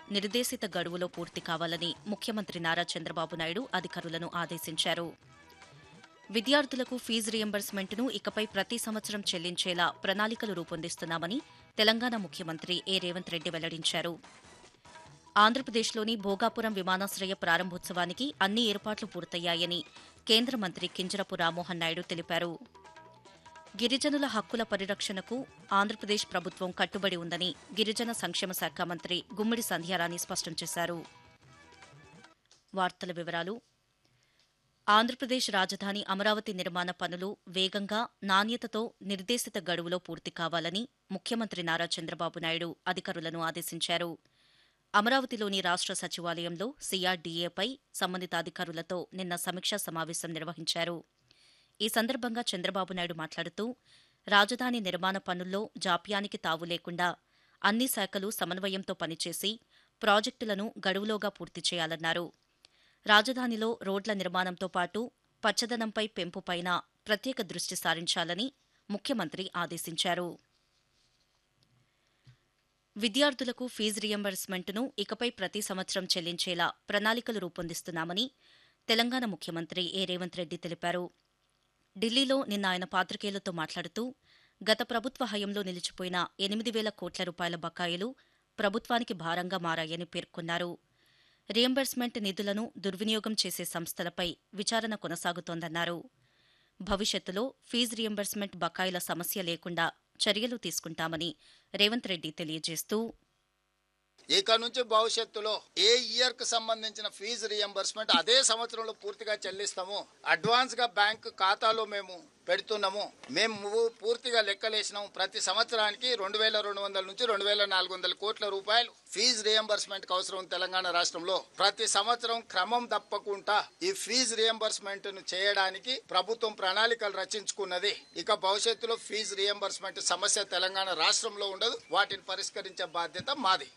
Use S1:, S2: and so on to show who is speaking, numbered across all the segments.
S1: నిర్దేశిత గడువులో పూర్తి కావాలని ముఖ్యమంత్రి నారా చంద్రబాబు నాయుడు అధికారులను ఆదేశించారు విద్యార్థులకు ఫీజు రియంబర్స్మెంట్ను ఇకపై ప్రతి సంవత్సరం చెల్లించేలా ప్రణాళికలు రూపొందిస్తున్నామని తెలంగాణ ముఖ్యమంత్రి ఏ రేవంత్ రెడ్డి వెల్లడించారు ఆంధ్రప్రదేశ్లోని భోగాపురం విమానాశ్రయ ప్రారంభోత్సవానికి అన్ని ఏర్పాట్లు పూర్తయ్యాయని కేంద్ర మంత్రి కింజరపు రామ్మోహన్ నాయుడు తెలిపారు గిరిజనుల హక్కుల పరిరక్షణకు ఆంధ్రప్రదేశ్ ప్రభుత్వం కట్టుబడి ఉందని గిరిజన సంక్షేమ శాఖ మంత్రి గుమ్మిడి సంధ్యారాణి స్పష్టం చేశారు వార్తల వివరాలు ఆంధ్రప్రదేశ్ రాజధాని అమరావతి నిర్మాణ పనులు వేగంగా నాణ్యతతో నిర్దేశిత గడువులో పూర్తి కావాలని ముఖ్యమంత్రి నారా చంద్రబాబు నాయుడు అధికారులను ఆదేశించారు అమరావతిలోని రాష్ట్ర సచివాలయంలో సీఆర్డీఏపై సంబంధిత అధికారులతో నిన్న సమీక్షా సమావేశం నిర్వహించారు ఈ సందర్భంగా చంద్రబాబు నాయుడు మాట్లాడుతూ రాజధాని నిర్మాణ పనుల్లో జాప్యానికి తావు లేకుండా అన్ని శాఖలు సమన్వయంతో పనిచేసి ప్రాజెక్టులను గడువులోగా పూర్తి చేయాలన్నారు రాజధానిలో రోడ్ల నిర్మాణంతో పాటు పచ్చదనంపై పెంపుపైన ప్రత్యేక దృష్టి సారించాలని ముఖ్యమంత్రి ఆదేశించారు విద్యార్థులకు ఫీజు రియంబర్స్మెంట్ను ఇకపై ప్రతి సంవత్సరం చెల్లించేలా ప్రణాళికలు రూపొందిస్తున్నామని తెలంగాణ ముఖ్యమంత్రి ఏ రేవంత్ రెడ్డి తెలిపారు ఢిల్లీలో నిన్న ఆయన పాత్రికేయులతో మాట్లాడుతూ గత ప్రభుత్వ హయంలో నిలిచిపోయిన ఎనిమిది వేల కోట్ల రూపాయల బకాయిలు ప్రభుత్వానికి భారంగా మారాయని పేర్కొన్నారు రియంబర్స్మెంట్ నిధులను దుర్వినియోగం చేసే సంస్థలపై విచారణ కొనసాగుతోందన్నారు భవిష్యత్తులో ఫీజు రియంబర్స్మెంట్ బకాయిల సమస్య లేకుండా చర్యలు తీసుకుంటామని రేవంత్ రెడ్డి తెలియజేస్తూ
S2: ఇక నుంచి భవిష్యత్తులో ఏ ఇయర్ కు సంబంధించిన ఫీజు రియంబర్స్మెంట్ అదే సంవత్సరంలో పూర్తిగా చెల్లిస్తాము అడ్వాన్స్ గా బ్యాంక్ ఖాతాలో మేము పెడుతున్నాము మేము పూర్తిగా లెక్కలేసినాము ప్రతి సంవత్సరానికి రెండు వేల రెండు వందల నుంచి రెండు వేల నాలుగు వందల కోట్ల రూపాయలు ఫీజు రియంబర్స్మెంట్ కు అవసరం ఉంది తెలంగాణ రాష్ట్రంలో ప్రతి సంవత్సరం క్రమం తప్పకుండా ఈ ఫీజు రియంబర్స్మెంట్ ను చేయడానికి ప్రభుత్వం ప్రణాళికలు రచించుకున్నది ఇక భవిష్యత్తులో ఫీజు రియంబర్స్మెంట్ సమస్య తెలంగాణ రాష్ట్రంలో ఉండదు వాటిని పరిష్కరించే బాధ్యత మాది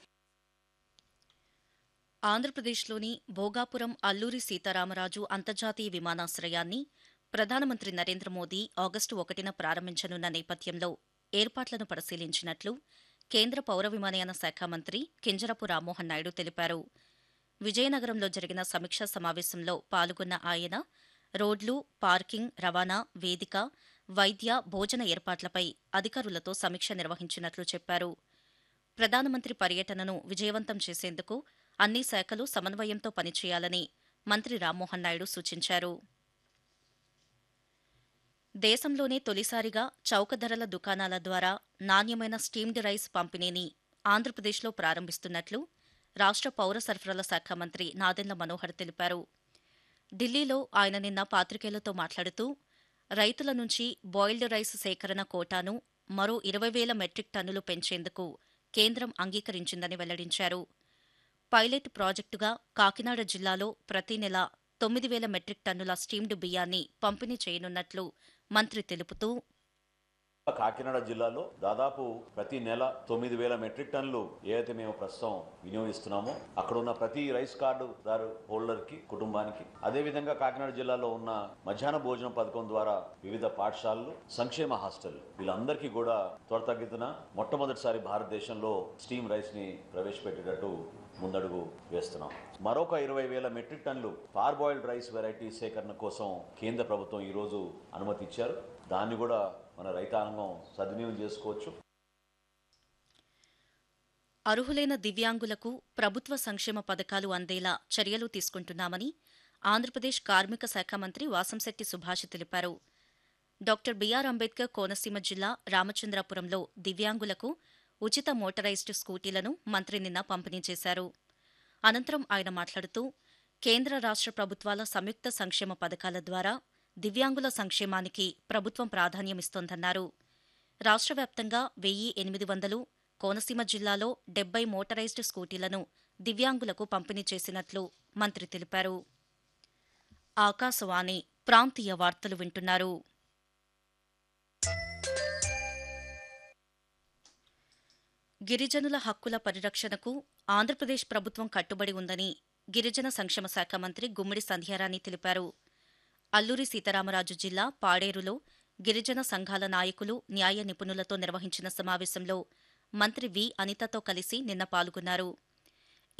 S1: ఆంధ్రప్రదేశ్లోని భోగాపురం అల్లూరి సీతారామరాజు అంతర్జాతీయ విమానాశ్రయాన్ని ప్రధానమంత్రి నరేంద్ర మోదీ ఆగస్టు ఒకటిన ప్రారంభించనున్న నేపథ్యంలో ఏర్పాట్లను పరిశీలించినట్లు కేంద్ర పౌర విమానయాన శాఖ మంత్రి కింజరపు రామ్మోహన్ నాయుడు తెలిపారు విజయనగరంలో జరిగిన సమీక్షా సమావేశంలో పాల్గొన్న ఆయన రోడ్లు పార్కింగ్ రవాణా వేదిక వైద్య భోజన ఏర్పాట్లపై అధికారులతో సమీక్ష నిర్వహించినట్లు చెప్పారు ప్రధానమంత్రి పర్యటనను విజయవంతం చేసేందుకు అన్ని శాఖలు సమన్వయంతో పనిచేయాలని మంత్రి రామ్మోహన్ నాయుడు సూచించారు దేశంలోనే తొలిసారిగా చౌక ధరల దుకాణాల ద్వారా నాణ్యమైన స్టీమ్డ్ రైస్ పంపిణీని ఆంధ్రప్రదేశ్లో ప్రారంభిస్తున్నట్లు రాష్ట్ర పౌర సరఫరాల శాఖ మంత్రి నాదెండ్ల మనోహర్ తెలిపారు ఢిల్లీలో ఆయన నిన్న పాత్రికేయులతో మాట్లాడుతూ రైతుల నుంచి బాయిల్డ్ రైస్ సేకరణ కోటాను మరో ఇరవై వేల మెట్రిక్ టన్నులు పెంచేందుకు కేంద్రం అంగీకరించిందని వెల్లడించారు పైలట్ ప్రాజెక్టుగా కాకినాడ జిల్లాలో ప్రతి నెల తొమ్మిది వేల మెట్రిక్ టన్నుల స్టీమ్డ్ బియ్యాన్ని పంపిణీ చేయనున్నట్లు మంత్రి తెలుపుతూ
S3: కాకినాడ జిల్లాలో దాదాపు ప్రతి నెల తొమ్మిది వేల మెట్రిక్ టన్నులు ఏదైతే మేము ప్రస్తుతం వినియోగిస్తున్నామో అక్కడ ఉన్న ప్రతి రైస్ కార్డు దారు హోల్డర్ కి కుటుంబానికి అదే విధంగా కాకినాడ జిల్లాలో ఉన్న మధ్యాహ్న భోజనం పథకం ద్వారా వివిధ పాఠశాలలు సంక్షేమ హాస్టల్ వీళ్ళందరికీ కూడా త్వరతగ్గితున మొట్టమొదటిసారి భారతదేశంలో స్టీమ్ రైస్ ని ప్రవేశపెట్టేటట్టు ముందడుగు వేస్తున్నాం మరొక ఇరవై వేల మెట్రిక్ టన్నులు పార్బాయిల్డ్ రైస్ వెరైటీ సేకరణ కోసం కేంద్ర ప్రభుత్వం ఈరోజు అనుమతి ఇచ్చారు దాన్ని కూడా మన రైతాంగం సద్వినియోగం చేసుకోవచ్చు
S1: అర్హులైన దివ్యాంగులకు ప్రభుత్వ సంక్షేమ పథకాలు అందేలా చర్యలు తీసుకుంటున్నామని ఆంధ్రప్రదేశ్ కార్మిక శాఖ మంత్రి వాసంశెట్టి సుభాష్ తెలిపారు డాక్టర్ బీఆర్ అంబేద్కర్ కోనసీమ జిల్లా రామచంద్రాపురంలో దివ్యాంగులకు ఉచిత మోటరైజ్డ్ స్కూటీలను మంత్రి నిన్న పంపిణీ చేశారు అనంతరం ఆయన మాట్లాడుతూ కేంద్ర రాష్ట్ర ప్రభుత్వాల సంయుక్త సంక్షేమ పథకాల ద్వారా దివ్యాంగుల సంక్షేమానికి ప్రభుత్వం ప్రాధాన్యమిస్తోందన్నారు రాష్ట్ర వ్యాప్తంగా వెయ్యి ఎనిమిది వందలు కోనసీమ జిల్లాలో డెబ్బై మోటరైజ్డ్ స్కూటీలను దివ్యాంగులకు పంపిణీ చేసినట్లు మంత్రి తెలిపారు ఆకాశవాణి ప్రాంతీయ వార్తలు వింటున్నారు గిరిజనుల హక్కుల పరిరక్షణకు ఆంధ్రప్రదేశ్ ప్రభుత్వం కట్టుబడి ఉందని గిరిజన సంక్షేమ శాఖ మంత్రి గుమ్మిడి సంధ్యారాణి తెలిపారు అల్లూరి సీతారామరాజు జిల్లా పాడేరులో గిరిజన సంఘాల నాయకులు న్యాయ నిపుణులతో నిర్వహించిన సమావేశంలో మంత్రి వి అనితతో కలిసి నిన్న పాల్గొన్నారు